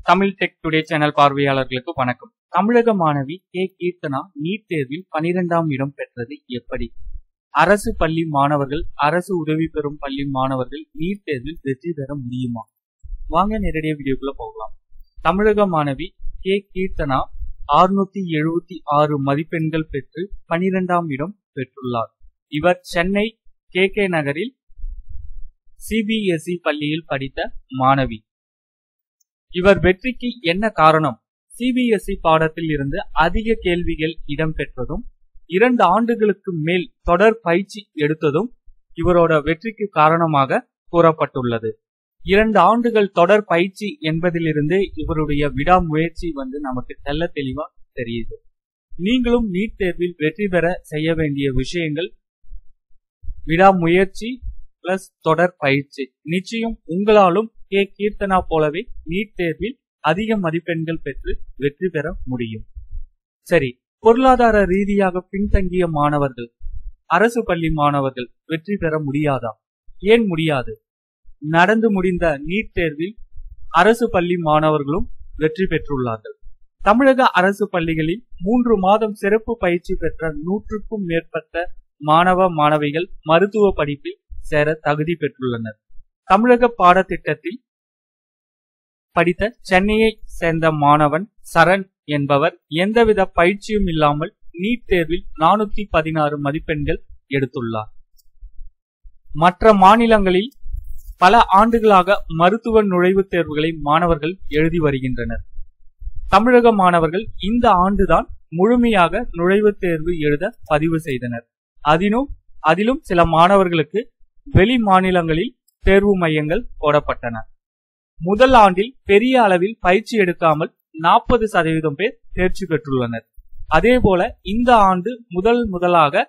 Tamil tech today channel பார்வையாளர்களுக்கு வணக்கம் தமிழக மாணவி கே கீர்த்தனா நீட் தேர்வில் பனிரெண்டாம் இடம் பெற்றது எப்படி அரசு பள்ளி மாணவர்கள் அரசு உதவி பெறும் பள்ளி மாணவர்கள் நீட் தேர்வில் வெற்றி பெற முடியுமா வாங்க நேரடியாக வீடியோக்குள்ள போகலாம் தமிழக மாணவி கே கீர்த்தனா அறுநூத்தி எழுபத்தி ஆறு மதிப்பெண்கள் பெற்று பனிரெண்டாம் இடம் பெற்றுள்ளார் இவர் சென்னை கே கே நகரில் சிபிஎஸ்இ பள்ளியில் படித்த மாணவி இவர் வெற்றிக்கு என்ன காரணம் சிபிஎஸ்இ பாடத்தில் இருந்து அதிக கேள்விகள் இடம்பெற்றதும் இரண்டு ஆண்டுகளுக்கு மேல் தொடர் பயிற்சி எடுத்ததும் இவரோட வெற்றிக்கு காரணமாக கூறப்பட்டுள்ளது இரண்டு ஆண்டுகள் தொடர் பயிற்சி என்பதிலிருந்து இவருடைய விடாமுயற்சி வந்து நமக்கு தெல்ல தெளிவா தெரியுது நீங்களும் நீட் தேர்வில் வெற்றி பெற செய்ய வேண்டிய விஷயங்கள் விடாமுயற்சி பிளஸ் தொடர் பயிற்சி நிச்சயம் உங்களாலும் கே கீர்த்தனா போலவே நீட் தேர்வில் அதிக மதிப்பெண்கள் பெற்று வெற்றி பெற முடியும் சரி பொருளாதார ரீதியாக பின்தங்கிய மாணவர்கள் அரசு பள்ளி மாணவர்கள் வெற்றி பெற முடியாதா ஏன் முடியாது நடந்து முடிந்த நீட் தேர்வில் அரசு பள்ளி மாணவர்களும் வெற்றி பெற்றுள்ளார்கள் தமிழக அரசு பள்ளிகளில் மூன்று மாதம் சிறப்பு பயிற்சி பெற்ற நூற்றுக்கும் மேற்பட்ட மாணவ மாணவிகள் மருத்துவ படிப்பில் சேர தகுதி பெற்றுள்ளனர் தமிழக பாடத்திட்டத்தில் படித்த சென்னையை சேர்ந்த மாணவன் சரண் என்பவர் எந்தவித பயிற்சியும் இல்லாமல் நீட் தேர்வில் நானூத்தி பதினாறு மதிப்பெண்கள் எடுத்துள்ளார் மற்ற மாநிலங்களில் பல ஆண்டுகளாக மருத்துவ நுழைவுத் தேர்வுகளை மாணவர்கள் எழுதி வருகின்றனர் தமிழக மாணவர்கள் இந்த ஆண்டுதான் முழுமையாக நுழைவுத் தேர்வு எழுத பதிவு செய்தனர் அதிலும் அதிலும் சில மாணவர்களுக்கு வெளி மாநிலங்களில் தேர்வு மையங்கள் போடப்பட்டன முதல் ஆண்டில் பெரிய அளவில் பயிற்சி எடுக்காமல் நாற்பது சதவீதம் பேர் தேர்ச்சி பெற்றுள்ளனர் அதேபோல இந்த ஆண்டு முதல் முதலாக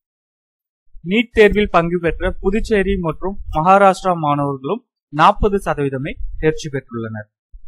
நீட் தேர்வில் பங்கு பெற்ற புதுச்சேரி மற்றும் மகாராஷ்டிரா மாணவர்களும் நாற்பது சதவீதமே தேர்ச்சி பெற்றுள்ளனர்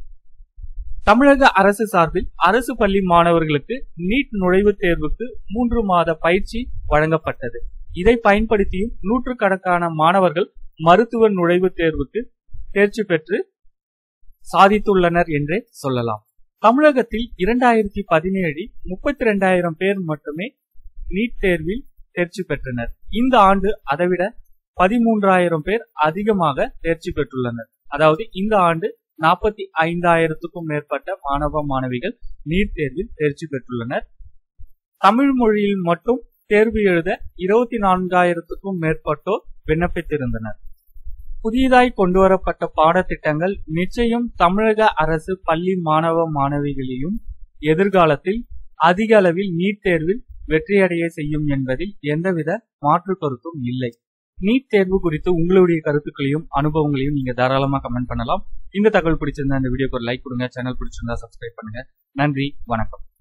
தமிழக அரசு சார்பில் அரசு பள்ளி மாணவர்களுக்கு நீட் நுழைவுத் தேர்வுக்கு மூன்று மாத பயிற்சி வழங்கப்பட்டது இதை பயன்படுத்தியும் நூற்றுக்கணக்கான மாணவர்கள் மருத்துவ நுழைவுத் தேர்வுக்கு தேர்ச்சி பெற்று சாதித்துள்ளனர் என்றே சொல்லலாம் தமிழகத்தில் இரண்டாயிரத்தி பதினேழில் முப்பத்தி இரண்டாயிரம் பேர் மட்டுமே நீட் தேர்வில் தேர்ச்சி பெற்றனர் இந்த ஆண்டு அதைவிட பதிமூன்றாயிரம் பேர் அதிகமாக தேர்ச்சி பெற்றுள்ளனர் அதாவது இந்த ஆண்டு நாற்பத்தி ஐந்தாயிரத்துக்கும் மேற்பட்ட மாணவ மாணவிகள் நீட் தேர்வில் தேர்ச்சி பெற்றுள்ளனர் தமிழ் மொழியில் மட்டும் தேர்வு எழுத இருபத்தி நான்காயிரத்துக்கும் மேற்பட்டோர் விண்ணப்பித்திருந்தனர் புதியதாய் கொண்டுவரப்பட்ட பாடத்திட்டங்கள் நிச்சயம் தமிழக அரசு பள்ளி மாணவ மாணவிகளையும் எதிர்காலத்தில் அதிக அளவில் நீட் தேர்வில் வெற்றியடைய செய்யும் என்பதில் எந்தவித மாற்று கருத்தும் இல்லை நீட் தேர்வு குறித்து உங்களுடைய கருத்துக்களையும் அனுபவங்களையும் நீங்க தாராளமா கமெண்ட் பண்ணலாம் இந்த தகவல் பிடிச்சிருந்தா இந்த வீடியோக்கு ஒரு லைக் கொடுங்க சேனல் பிடிச்சிருந்தா சப்ஸ்கிரைப் பண்ணுங்க நன்றி வணக்கம்